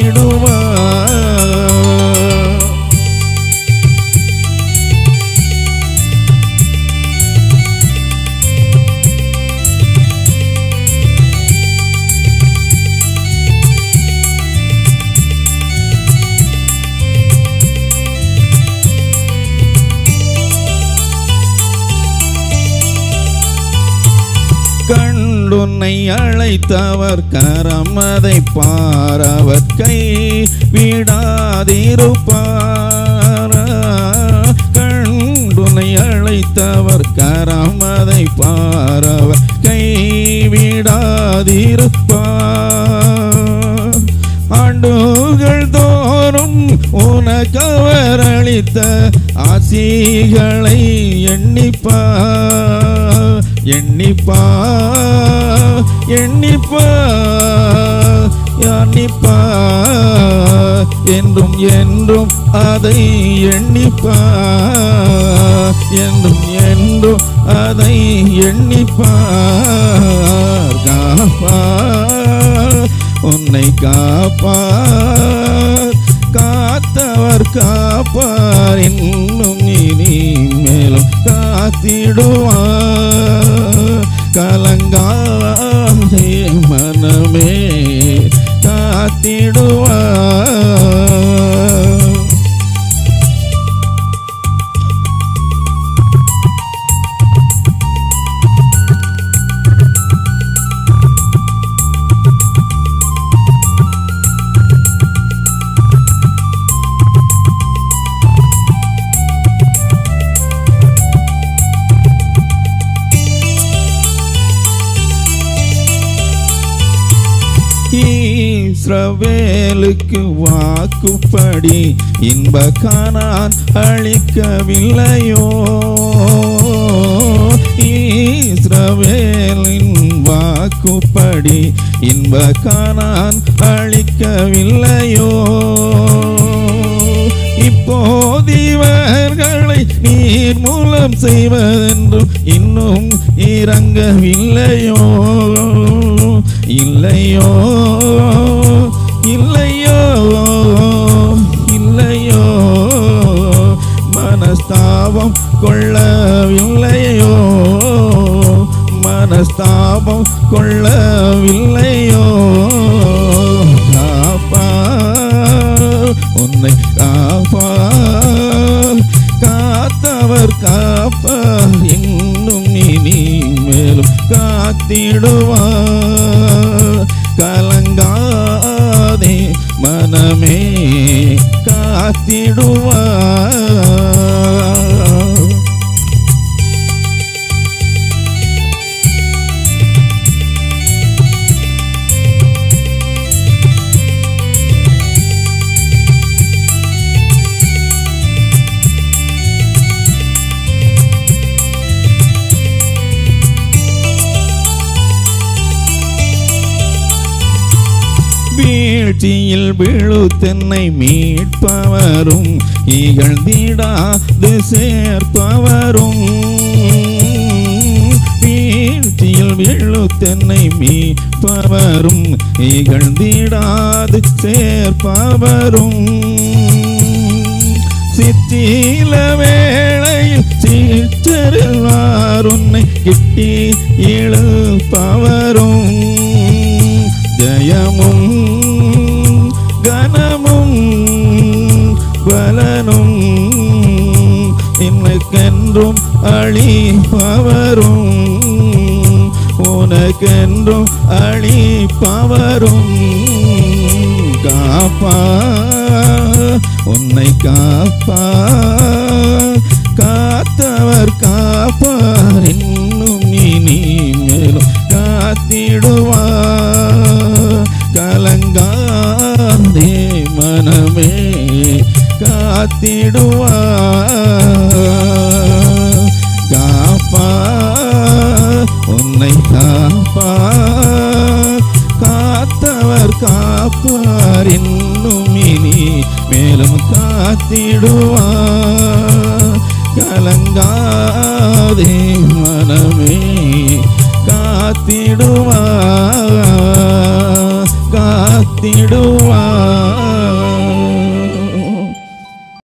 காத்திடுவார் கண்டுன்னை அழைத்தவர் கரமதை பாரவர் கை விடாதிருப்பார் கண்டுன்னை அழைத்தவர் கரமதை பாரவர் கை விடாதிருப்பார் ஆண்டுகள் தோறும் உனக்கவர் அளித்த ஆசிகளை எண்ணிப்பா எண்ணிப்பா எண்ணிப்பா எண்ணிப்பா என்றும் என்றும் அதை எண்ணிப்பா என்றும் என்றும் அதை எண்ணிப்பார் காப்பார் உன்னை காப்பார் காத்தவர் காப்பார் இன்னும் இனி மேலும் காத்திடுவார் கலங்காதே மனமே காத்திடுவார் இஸ்ரவேலுக்கு வாக்குப்படி இன்ப கானான் அளிக்கவில்லையோ இஸ்ரவேலின் வாக்குப்படி இன்ப கானான் அளிக்கவில்லையோ இப்போது இவர்களை நீர் மூலம் செய்வதென்றும் இன்னும் இறங்கவில்லையோ இல்லையோ இல்லையோ இல்லையோ மனஸ்தாபம் கொள்ளவில்லையோ மனஸ்தாபம் கொள்ளவில்லையோ காப்பா உன்னை காப்பா காத்தவர் காப்பார் இன்னும் இனி மேலும் காத்திடுவார் கலங்காதே மனமே காத்திடுவார் வீழ்ச்சியில் விழுத்தென்னை மீட்பவரும் இகழ்ந்திடாது சேர்ப்பவரும் வீழ்ச்சியில் விழுத்தென்னை மீட்பவரும் இகழ்ந்திடாது சேர்ப்பவரும் சித்தில வேளையில் சீச்சருவார் உன்னை கிட்டி இழுப்பவரும் ஜெயமும் கனமும் பலனும் எனக்கென்றும் அழிப்பவரும் உனக்கென்றும் அழிப்பவரும் காப்பா உன்னை காப்பா காத்தவர் காப்பார் இன்னும் இனி மேலும் காத்திடுவார் கலங்காதே மனமே காத்திடுவார் காப்பா உன்னை காப்பா காத்தவர் காப்பார் இன்னும் இனி மேலும் காத்திடுவார் கலங்காதே மனமே காத்திடுவார் காத்திடுவார் காத்திடுவார்